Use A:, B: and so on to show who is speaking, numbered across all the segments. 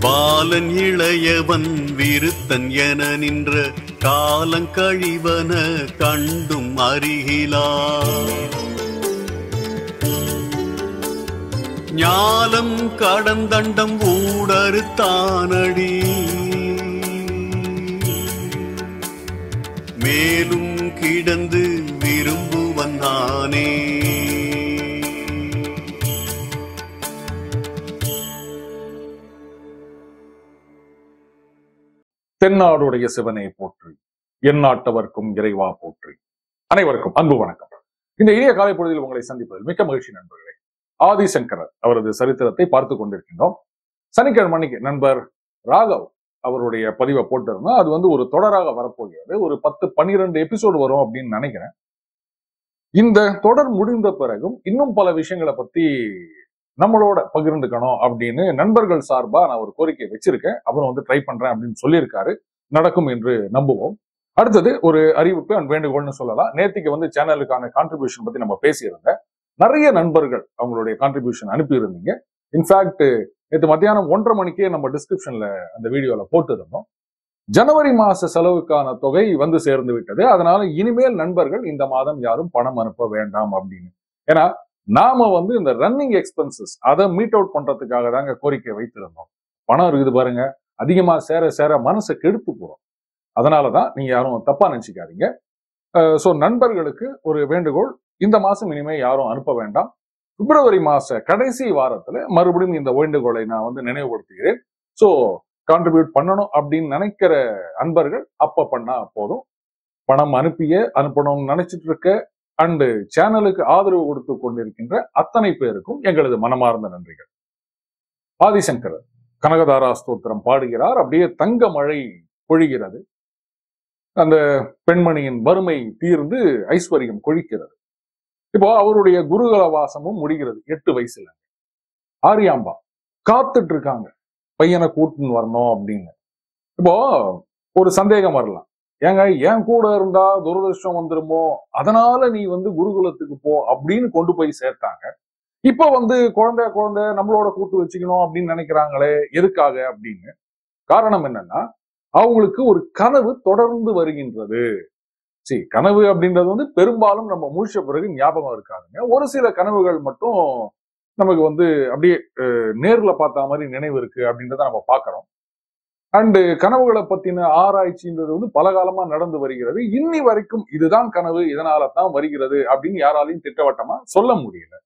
A: பாலன் இளையவன் விருத்தன் என நின்ற காலங்கழிவன கண்டும் அருகிலா ஞாலம் கடந்தண்டம் ஊடறுத்தானடி மேலும் கிடந்து விரும்புவன் நானே
B: தென்னாடுடைய சிவனை போற்றி எந்நாட்டவர்க்கும் இறைவா போற்றி அனைவருக்கும் அன்பு வணக்கம் இந்த இனிய காலை பொழுதில் உங்களை சந்திப்பதில் மிக்க மகிழ்ச்சி நண்பர்களே ஆதிசங்கரர் அவரது சரித்திரத்தை பார்த்து கொண்டிருக்கின்றோம் சனிக்கிழமை அன்னைக்கு நண்பர் ராகவ் அவருடைய பதிவை போட்டிருந்தோம் அது வந்து ஒரு தொடராக வரப்போகிறது ஒரு பத்து பன்னிரெண்டு எபிசோடு வரும் அப்படின்னு நினைக்கிறேன் இந்த தொடர் முடிந்த பிறகும் இன்னும் பல விஷயங்களை பத்தி நம்மளோட பகிர்ந்துக்கணும் அப்படின்னு நண்பர்கள் சார்பா நான் ஒரு கோரிக்கை வச்சிருக்கேன் அவரும் வந்து ட்ரை பண்றேன் அப்படின்னு சொல்லியிருக்காரு நடக்கும் என்று நம்புவோம் அடுத்தது ஒரு அறிவிப்பு அண்ட் வேண்டுகோள்னு சொல்லலாம் நேத்திக்கு வந்து சேனலுக்கான கான்ட்ரிபியூஷன் பத்தி நம்ம பேசியிருந்தேன் நிறைய நண்பர்கள் அவங்களுடைய கான்ட்ரிபியூஷன் அனுப்பியிருந்தீங்க இன்ஃபேக்ட் நேற்று மத்தியானம் ஒன்றரை மணிக்கே நம்ம டிஸ்கிரிப்ஷன்ல அந்த வீடியோல போட்டிருந்தோம் ஜனவரி மாச செலவுக்கான தொகை வந்து சேர்ந்து விட்டது அதனால இனிமேல் நண்பர்கள் இந்த மாதம் யாரும் பணம் அனுப்ப வேண்டாம் அப்படின்னு ஏன்னா நாம வந்து இந்த ரன்னிங் எக்ஸ்பென்சஸ் அதை மீட் அவுட் பண்றதுக்காக தாங்க கோரிக்கை வைத்திருந்தோம் பணம் இருக்குது பாருங்க அதிகமா சேர சேர மனசை கெடுத்து போறோம் அதனாலதான் நீங்க யாரும் தப்பா நினைச்சுக்காதீங்க ஸோ நண்பர்களுக்கு ஒரு வேண்டுகோள் இந்த மாசம் இனிமே யாரும் அனுப்ப வேண்டாம் பிப்ரவரி மாச கடைசி வாரத்துல மறுபடியும் இந்த வேண்டுகோளை நான் வந்து நினைவுபடுத்துகிறேன் ஸோ கான்ட்ரிபியூட் பண்ணணும் அப்படின்னு நினைக்கிற அன்பர்கள் அப்ப பண்ணா போதும் பணம் அனுப்பிய அனுப்பணும்னு நினைச்சிட்டு இருக்க அண்டு சேனலுக்கு ஆதரவு கொடுத்து கொண்டிருக்கின்ற அத்தனை பேருக்கும் எங்களது மனமார்ந்த நன்றிகள் ஆதிசங்கரர் கனகதாரா ஸ்தோத்திரம் பாடுகிறார் அப்படியே தங்க மழை பொழிகிறது அந்த பெண்மணியின் வறுமை தீர்ந்து ஐஸ்வர்யம் கொழிக்கிறது இப்போ அவருடைய குருகுல வாசமும் முடிகிறது எட்டு வயசுல ஆரியாம்பா காத்துட்டு இருக்காங்க பையனை கூட்டுன்னு வரணும் அப்படின்னு இப்போ ஒரு சந்தேகம் வரலாம் ஏங்க என் கூட இருந்தா துரதிருஷ்டம் வந்துருமோ அதனால நீ வந்து குருகுலத்துக்கு போ அப்படின்னு கொண்டு போய் சேர்த்தாங்க இப்ப வந்து குழந்தை குழந்தை நம்மளோட கூட்டு வச்சுக்கணும் அப்படின்னு நினைக்கிறாங்களே எதுக்காக அப்படின்னு காரணம் என்னன்னா அவங்களுக்கு ஒரு கனவு தொடர்ந்து வருகின்றது சரி கனவு அப்படின்றது வந்து பெரும்பாலும் நம்ம முழிச்ச பிறகு ஞாபகம் இருக்காதுங்க ஒரு சில கனவுகள் மட்டும் நமக்கு வந்து அப்படியே அஹ், நேர்ல பார்த்த மாதிரி நினைவு இருக்கு அப்படின்றத நம்ம பார்க்கிறோம் அண்டு கனவுகளை பத்தின ஆராய்ச்சின்றது வந்து பல காலமா நடந்து வருகிறது இன்னி வரைக்கும் இதுதான் கனவு இதனால தான் வருகிறது அப்படின்னு யாராலையும் திட்டவட்டமா சொல்ல முடியல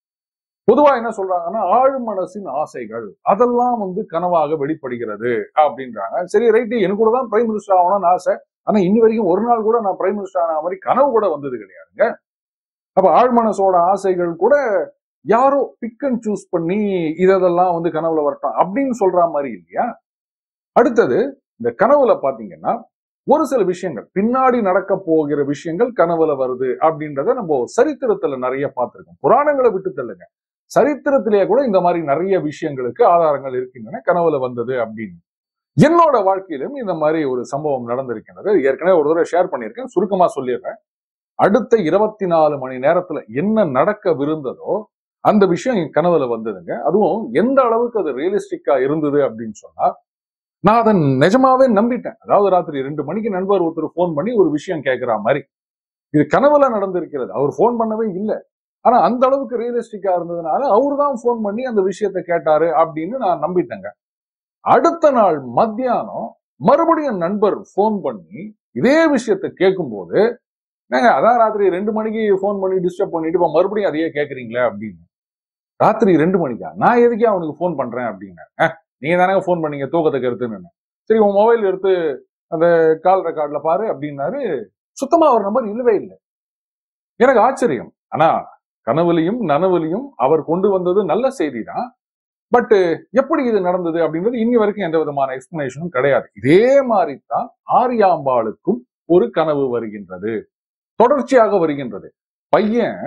B: பொதுவா என்ன சொல்றாங்கன்னா ஆழ்மனசின் ஆசைகள் அதெல்லாம் வந்து கனவாக வெளிப்படுகிறது அப்படின்றாங்க சரி ரைட்டு எனக்கு கூட தான் பிரைம் மினிஸ்டர் ஆகணும்னு ஆசை ஆனா இன்னி வரைக்கும் ஒரு நாள் கூட நான் பிரைம் மினிஸ்டர் ஆன மாதிரி கனவு கூட வந்தது கிடையாதுங்க அப்ப ஆழ்மனசோட ஆசைகள் கூட யாரோ பிக் அண்ட் சூஸ் பண்ணி இதெல்லாம் வந்து கனவுல வரட்டும் அப்படின்னு சொல்ற மாதிரி இல்லையா அடுத்தது இந்த கனவுல பாத்தீங்கன்னா ஒரு சில விஷயங்கள் பின்னாடி நடக்க போகிற விஷயங்கள் கனவுல வருது அப்படின்றத நம்ம சரித்திரத்துல நிறைய பார்த்திருக்கோம் புராணங்களை விட்டு தள்ளுங்க சரித்திரத்திலேயே கூட இந்த மாதிரி நிறைய விஷயங்களுக்கு ஆதாரங்கள் இருக்கின்றன கனவுல வந்தது அப்படின்னு என்னோட வாழ்க்கையிலும் இந்த மாதிரி ஒரு சம்பவம் நடந்திருக்கின்றது ஏற்கனவே ஒரு தடவை ஷேர் பண்ணியிருக்கேன் சுருக்கமா சொல்லிடுறேன் அடுத்த இருபத்தி நாலு மணி நேரத்துல என்ன நடக்கவிருந்ததோ அந்த விஷயம் என் கனவுல வந்ததுங்க அதுவும் எந்த அளவுக்கு அது ரியலிஸ்டிக்கா இருந்தது அப்படின்னு சொன்னா நான் அதை நிஜமாவே நம்பிட்டேன் அதாவது ராத்திரி ரெண்டு மணிக்கு நண்பர் ஒருத்தர் ஃபோன் பண்ணி ஒரு விஷயம் கேட்கிற மாதிரி இது கனவுல நடந்திருக்கிறது அவர் ஃபோன் பண்ணவே இல்லை ஆனா அந்த அளவுக்கு ரியலிஸ்டிக்கா இருந்ததுனால அவர் தான் ஃபோன் பண்ணி அந்த விஷயத்த கேட்டாரு அப்படின்னு நான் நம்பிட்டேங்க அடுத்த நாள் மத்தியானம் மறுபடியும் நண்பர் ஃபோன் பண்ணி இதே விஷயத்த கேட்கும்போது ஏங்க அதான் ராத்திரி ரெண்டு மணிக்கு ஃபோன் பண்ணி டிஸ்டர்ப் பண்ணிட்டு இப்போ மறுபடியும் அதையே கேட்குறீங்களே அப்படின்னு ராத்திரி ரெண்டு மணிக்கா நான் எதுக்கே அவனுக்கு ஃபோன் பண்றேன் அப்படின்னு நீங்க தானே ஃபோன் பண்ணீங்க தூக்கத்தை கருத்துன்னு சரி உன் மொபைல் எடுத்து அந்த கால் ரெக்கார்ட்ல பாரு அப்படின்னாரு சுத்தமா அவர் நம்பர் இல்லவே இல்லை எனக்கு ஆச்சரியம் ஆனா கனவுலையும் நனவுலையும் அவர் கொண்டு வந்தது நல்ல செய்தி தான் பட் எப்படி இது நடந்தது அப்படின்றது இன்னி வரைக்கும் எந்த விதமான எக்ஸ்பிளனேஷனும் கிடையாது இதே மாதிரி தான் ஆரியாம்பாளுக்கும் ஒரு கனவு வருகின்றது தொடர்ச்சியாக வருகின்றது பையன்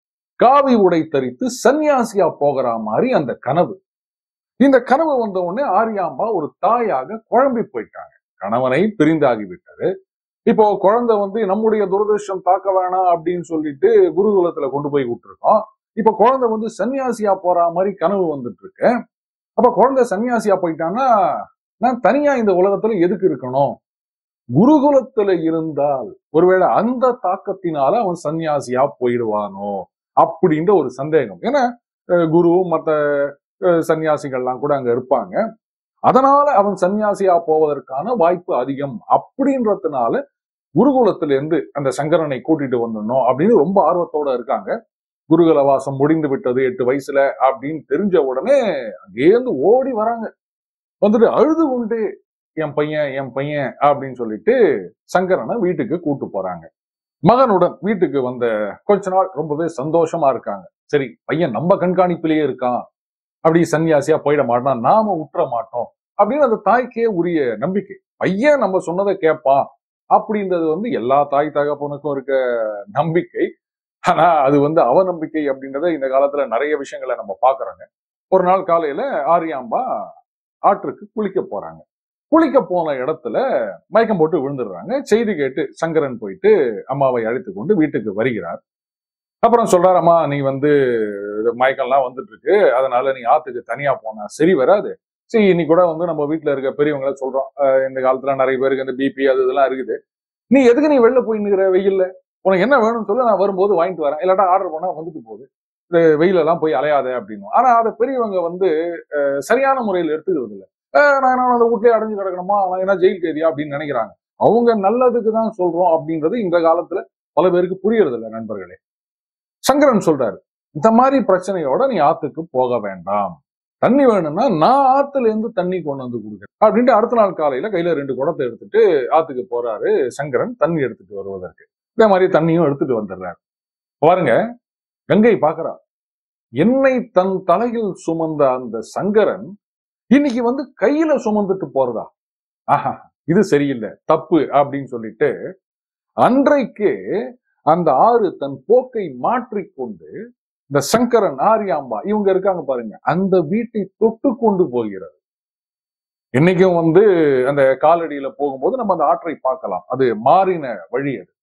B: காவி உடை தரித்து சன்னியாசியா போகிற மாதிரி அந்த கனவு இந்த கனவு வந்த உடனே ஆரியாம்பா ஒரு தாயாக குழம்பி போயிட்டாங்க கணவனை பிரிந்தாகிவிட்டது இப்போ குழந்தை வந்து நம்முடைய துரதிருஷ்டம் தாக்க வேணாம் அப்படின்னு சொல்லிட்டு குருகுலத்துல கொண்டு போய் விட்டுருக்கோம் இப்ப குழந்தை வந்து சன்னியாசியா போற மாதிரி கனவு வந்துட்டு இருக்கு அப்ப குழந்தை சன்னியாசியா போயிட்டான்னா நான் தனியா இந்த உலகத்துல எதுக்கு இருக்கணும் குருகுலத்துல இருந்தால் ஒருவேளை அந்த தாக்கத்தினால அவன் சன்னியாசியா போயிடுவானோ அப்படின்ற ஒரு சந்தேகம் ஏன்னா அஹ், குரு மத்த அஹ், சன்னியாசிகள்லாம் கூட அங்க இருப்பாங்க அதனால அவன் சன்னியாசியா போவதற்கான வாய்ப்பு அதிகம் அப்படின்றதுனால குருகுலத்துல இருந்து அந்த சங்கரனை கூட்டிட்டு வந்துடணும் அப்படின்னு ரொம்ப ஆர்வத்தோட இருக்காங்க குருகுல வாசம் முடிந்து விட்டது எட்டு வயசுல அப்படின்னு தெரிஞ்ச உடனே அங்கேருந்து ஓடி வராங்க வந்துட்டு அழுது கொண்டு என் பையன் என் பையன் அப்படின்னு சொல்லிட்டு சங்கரனை வீட்டுக்கு கூட்டு போறாங்க மகனுடன் வீட்டுக்கு வந்த கொஞ்ச நாள் ரொம்பவே சந்தோஷமா இருக்காங்க சரி பையன் நம்ம கண்காணிப்பிலேயே இருக்கான் அப்படி சன்னியாசியா போயிட மாட்டான் நாம உற்ற மாட்டோம் அப்படின்னு அந்த தாய்க்கே உரிய நம்பிக்கை பையன் நம்ம சொன்னதை கேட்பான் அப்படின்றது வந்து எல்லா தாய் தகப்பனுக்கும் இருக்க நம்பிக்கை ஆனா அது வந்து அவநம்பிக்கை அப்படின்றத இந்த காலத்துல நிறைய விஷயங்களை நம்ம பாக்குறோங்க ஒரு நாள் காலையில ஆரியாம்பா ஆற்றுக்கு குளிக்க போறாங்க குளிக்க போன இடத்துல மயக்கம் போட்டு விழுந்துடுறாங்க செய்தி கேட்டு சங்கரன் போயிட்டு அம்மாவை அழைத்து கொண்டு வீட்டுக்கு வருகிறார் அப்புறம் சொல்றாரு அம்மா நீ வந்து இது மயக்கம்லாம் வந்துட்டு இருக்கு அதனால நீ ஆத்துக்கு தனியா போனா சரி வராது சரி இன்னைக்கு கூட வந்து நம்ம வீட்டுல இருக்க பெரியவங்கள சொல்றோம் அஹ் இந்த காலத்துல நிறைய பேருக்கு இந்த பிபி அது இதெல்லாம் இருக்குது நீ எதுக்கு நீ வெளில போய் நிக்கிற வெயில்ல உனக்கு என்ன வேணும்னு சொல்லி நான் வரும்போது வாங்கிட்டு வரேன் இல்லாட்டா ஆர்டர் பண்ணா வந்துட்டு போகுது இந்த வெயிலெல்லாம் போய் அலையாத அப்படின்னும் ஆனா அதை பெரியவங்க வந்து அஹ், சரியான முறையில் எடுத்துக்கிறது இல்லை அஹ், நான் என்ன அந்த வீட்லயே அடைஞ்சு கிடக்கணுமா நான் என்ன ஜெயில் கைதியா அப்படின்னு நினைக்கிறாங்க அவங்க நல்லதுக்கு தான் சொல்றோம் அப்படின்றது இந்த காலத்துல பல பேருக்கு புரியறது இல்லை நண்பர்களே சங்கரன் சொல்றாரு இந்த மாதிரி பிரச்சனையோட நீ ஆத்துக்கு போக வேண்டாம் தண்ணி வேணும்னா நான் ஆத்துல இருந்து தண்ணி கொண்டு வந்து கொடுக்குறேன் அப்படின்ட்டு அடுத்த நாள் காலையில கையில ரெண்டு குடத்தை எடுத்துட்டு ஆத்துக்கு போறாரு சங்கரன் தண்ணி எடுத்துட்டு வருவதற்கு இதே மாதிரி தண்ணியும் எடுத்துட்டு வந்துடுறாரு பாருங்க கங்கை பாக்குறா என்னை தன் தலையில் சுமந்த அந்த சங்கரன் இன்னைக்கு வந்து கையில சுமந்துட்டு போறதா ஆஹா இது சரியில்லை தப்பு அப்படின்னு சொல்லிட்டு அன்றைக்கு அந்த ஆறு தன் போக்கை மாற்றிக்கொண்டு இந்த சங்கரன் ஆரியாம்பா இவங்க இருக்காங்க பாருங்க அந்த வீட்டை தொட்டு கொண்டு போகிறது இன்னைக்கும் வந்து அந்த காலடியில போகும்போது நம்ம அந்த ஆற்றை பார்க்கலாம் அது மாறின வழி அது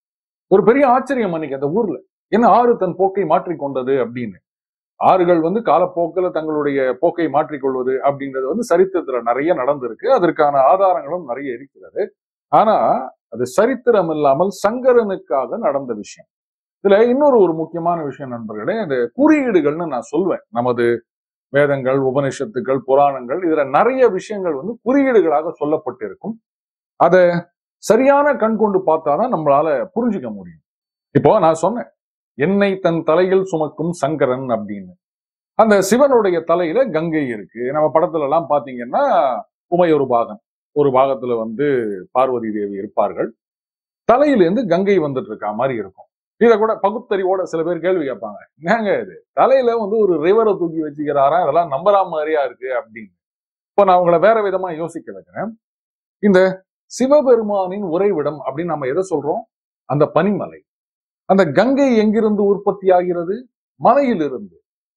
B: ஒரு பெரிய ஆச்சரியம் அன்னைக்கு அந்த ஊர்ல என்ன ஆறு தன் போக்கை மாற்றிக்கொண்டது அப்படின்னு ஆறுகள் வந்து காலப்போக்கில் தங்களுடைய போக்கை மாற்றிக்கொள்வது அப்படின்றது வந்து சரித்திரத்துல நிறைய நடந்திருக்கு அதற்கான ஆதாரங்களும் நிறைய இருக்கிறது ஆனா அது சரித்திரம் இல்லாமல் சங்கரனுக்காக நடந்த விஷயம் இதுல இன்னொரு ஒரு முக்கியமான விஷயம் நண்பர்களே இந்த குறியீடுகள்னு நான் சொல்வேன் நமது வேதங்கள் உபனிஷத்துக்கள் புராணங்கள் இதுல நிறைய விஷயங்கள் வந்து குறியீடுகளாக சொல்லப்பட்டிருக்கும் அத சரியான கண் கொண்டு பார்த்தாதான் நம்மளால புரிஞ்சுக்க முடியும் இப்போ நான் சொன்னேன் என்னை தன் தலையில் சுமக்கும் சங்கரன் அப்படின்னு அந்த சிவனுடைய தலையில கங்கை இருக்கு நம்ம படத்துல எல்லாம் பாத்தீங்கன்னா உமையொரு பாகன் ஒரு பாகத்துல வந்து பார்வதி தேவி இருப்பார்கள் தலையிலேருந்து கங்கை வந்துட்டு இருக்கா மாதிரி இருக்கும் இதை கூட பகுத்தறிவோட சில பேர் கேள்வி கேட்பாங்க என்னங்க இது தலையில வந்து ஒரு ரிவரை தூக்கி வச்சுக்கிறாரா இதெல்லாம் நம்புறா மாதிரியா இருக்கு அப்படின்னு இப்போ நான் உங்களை வேற விதமா யோசிக்க வைக்கிறேன் இந்த சிவபெருமானின் உறைவிடம் அப்படின்னு நம்ம எதை சொல்றோம் அந்த பனிமலை அந்த கங்கை எங்கிருந்து உற்பத்தி ஆகிறது மலையிலிருந்து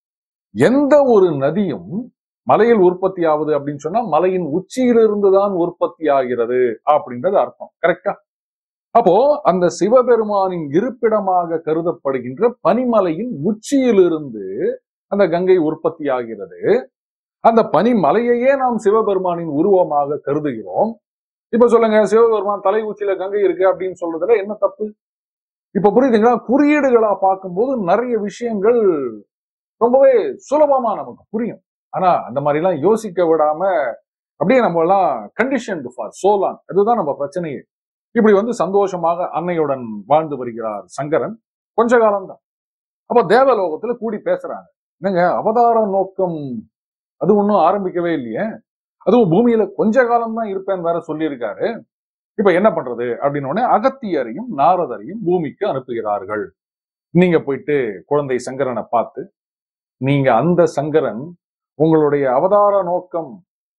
B: எந்த ஒரு நதியும் மலையில் உற்பத்தி ஆகுது அப்படின்னு சொன்னா மலையின் உச்சியிலிருந்து தான் உற்பத்தி ஆகிறது அப்படின்றது அர்த்தம் கரெக்டா அப்போ அந்த சிவபெருமானின் இருப்பிடமாக கருதப்படுகின்ற பனிமலையின் உச்சியிலிருந்து அந்த கங்கை உற்பத்தி ஆகிறது அந்த பனிமலையையே நாம் சிவபெருமானின் உருவமாக கருதுகிறோம் இப்ப சொல்லுங்க சிவபெருமான் தலை உச்சியில கங்கை இருக்கு அப்படின்னு சொல்றதுல என்ன தப்பு இப்ப புரியுதுங்களா குறியீடுகளா பார்க்கும்போது நிறைய விஷயங்கள் ரொம்பவே சுலபமா நமக்கு புரியும் ஆனா அந்த மாதிரி எல்லாம் யோசிக்க விடாம அப்படியே நம்ம எல்லாம் கண்டிஷன் ஃபார் சோலான் அதுதான் நம்ம பிரச்சனையே இப்படி வந்து சந்தோஷமாக அன்னையுடன் வாழ்ந்து வருகிறார் சங்கரன் கொஞ்ச காலம்தான் அப்ப தேவலோகத்துல கூடி பேசுறாங்க என்னங்க அவதார நோக்கம் அது ஒன்றும் ஆரம்பிக்கவே இல்லையே அதுவும் பூமியில கொஞ்ச காலம் தான் இருப்பேன்னு வேற சொல்லியிருக்காரு இப்ப என்ன பண்றது அப்படின்னு உடனே அகத்தியரையும் நாரதரையும் பூமிக்கு அனுப்புகிறார்கள் நீங்க போயிட்டு குழந்தை சங்கரனை பார்த்து நீங்க அந்த சங்கரன் உங்களுடைய அவதார நோக்கம்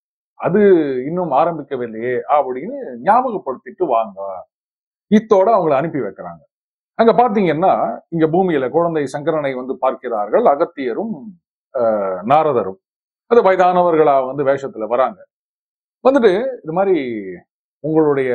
B: அது இன்னும் ஆரம்பிக்கவில்லையே அப்படின்னு ஞாபகப்படுத்திட்டு வாங்க இத்தோட அவங்களை அனுப்பி வைக்கிறாங்க அங்க பாத்தீங்கன்னா இங்க பூமியில குழந்தை சங்கரனை வந்து பார்க்கிறார்கள் அகத்தியரும் ஆஹ், நாரதரும் அது வயதானவர்களா வந்து வேஷத்துல வராங்க வந்துட்டு இது மாதிரி உங்களுடைய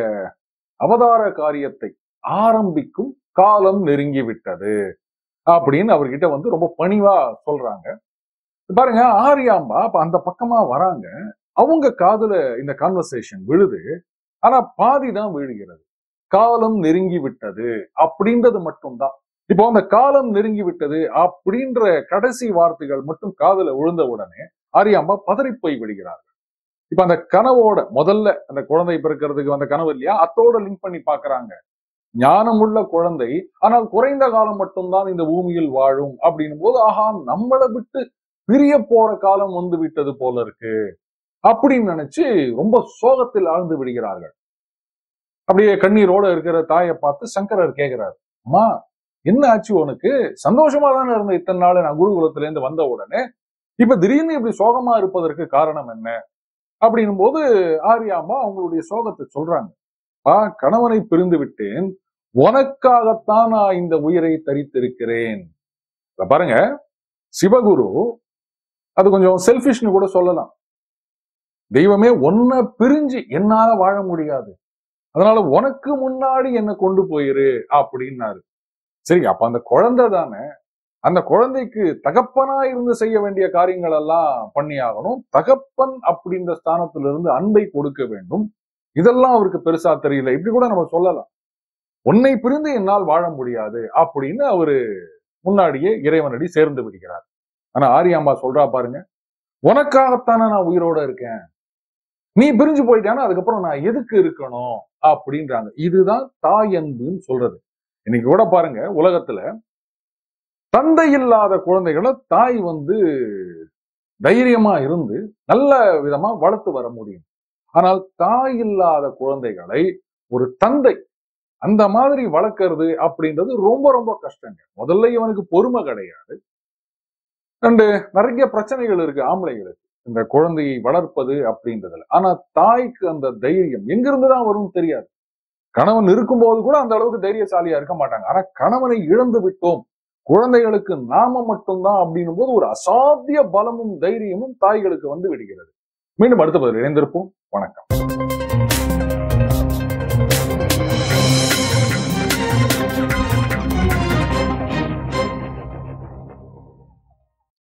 B: அவதார காரியத்தை ஆரம்பிக்கும் காலம் நெருங்கி விட்டது அப்படின்னு அவர்கிட்ட வந்து ரொம்ப பணிவா சொல்றாங்க பாருங்க ஆரியாம்பா அப்ப அந்த பக்கமா வராங்க அவங்க காதுல இந்த கான்வர்சேஷன் விழுது ஆனா பாதி தான் விழுகிறது காலம் நெருங்கி விட்டது அப்படின்றது மட்டும்தான் இப்போ அந்த காலம் நெருங்கி விட்டது அப்படின்ற கடைசி வார்த்தைகள் மட்டும் காதுல விழுந்த உடனே ஆரியாம்பா பதறி போய் விடுகிறார்கள் இப்ப அந்த கனவோட முதல்ல அந்த குழந்தை பிறக்கிறதுக்கு வந்த கனவு இல்லையா அத்தோட லிங்க் பண்ணி பாக்குறாங்க ஞானமுள்ள குழந்தை ஆனால் குறைந்த காலம் மட்டும்தான் இந்த பூமியில் வாழும் அப்படின்னும் போது ஆஹா நம்மளை விட்டு பிரிய போற காலம் வந்து விட்டது போல இருக்கு அப்படின்னு நினைச்சு ரொம்ப சோகத்தில் ஆழ்ந்து விடுகிறார்கள் அப்படியே கண்ணீரோட இருக்கிற தாயை பார்த்து சங்கரர் கேட்கிறார் அம்மா என்ன ஆச்சு உனக்கு சந்தோஷமா தானே இருந்த இத்தனை நாள் நான் குருகுலத்துல இருந்து வந்த உடனே இப்ப திடீர்னு இப்படி சோகமா இருப்பதற்கு காரணம் என்ன அப்படின்னும் போது ஆரியாமா அவங்களுடைய சோகத்தை சொல்றாங்க பா கணவனை பிரிந்து விட்டேன் உனக்காகத்தான் நான் இந்த உயிரை தரித்திருக்கிறேன் இப்ப பாருங்க சிவகுரு அது கொஞ்சம் செல்பிஷ்னு கூட சொல்லலாம் தெய்வமே ஒன்ன பிரிஞ்சு என்னால வாழ முடியாது அதனால உனக்கு முன்னாடி என்ன கொண்டு போயிரு அப்படின்னாரு சரி அப்ப அந்த குழந்தை தானே அந்த குழந்தைக்கு தகப்பனா இருந்து செய்ய வேண்டிய காரியங்கள் எல்லாம் பண்ணி ஆகணும் தகப்பன் அப்படின்ற ஸ்தானத்துல இருந்து அன்பை கொடுக்க வேண்டும் இதெல்லாம் அவருக்கு பெருசா தெரியல இப்படி கூட நம்ம சொல்லலாம் உன்னை பிரிந்து என்னால் வாழ முடியாது அப்படின்னு அவரு முன்னாடியே இறைவனடி சேர்ந்து விடுகிறார் ஆனா ஆரியாம்பா சொல்றா பாருங்க உனக்காகத்தானே நான் உயிரோட இருக்கேன் நீ பிரிஞ்சு போயிட்டானா அதுக்கப்புறம் நான் எதுக்கு இருக்கணும் அப்படின்றாங்க இதுதான் தாய் அன்புன்னு சொல்றது இன்னைக்கு கூட பாருங்க உலகத்துல தந்தை இல்லாத குழந்தைகளை தாய் வந்து தைரியமா இருந்து நல்ல விதமா வளர்த்து வர முடியும் ஆனால் தாய் இல்லாத குழந்தைகளை ஒரு தந்தை அந்த மாதிரி வளர்க்கறது அப்படின்றது ரொம்ப ரொம்ப கஷ்டங்க முதல்ல இவனுக்கு பொறுமை கிடையாது அண்டு நிறைய பிரச்சனைகள் இருக்கு ஆம்பளைங்களுக்கு இந்த குழந்தையை வளர்ப்பது அப்படின்றதுல ஆனா தாய்க்கு அந்த தைரியம் எங்கிருந்து தான் வரும்னு தெரியாது கணவன் இருக்கும்போது கூட அந்த அளவுக்கு தைரியசாலியா இருக்க மாட்டாங்க ஆனா கணவனை இழந்து விட்டோம் குழந்தைகளுக்கு நாம மட்டும்தான் அப்படின்னும் போது ஒரு அசாத்திய பலமும் தைரியமும் தாய்களுக்கு வந்து விடுகிறது மீண்டும் அடுத்த பதில் இணைந்திருப்போம் வணக்கம்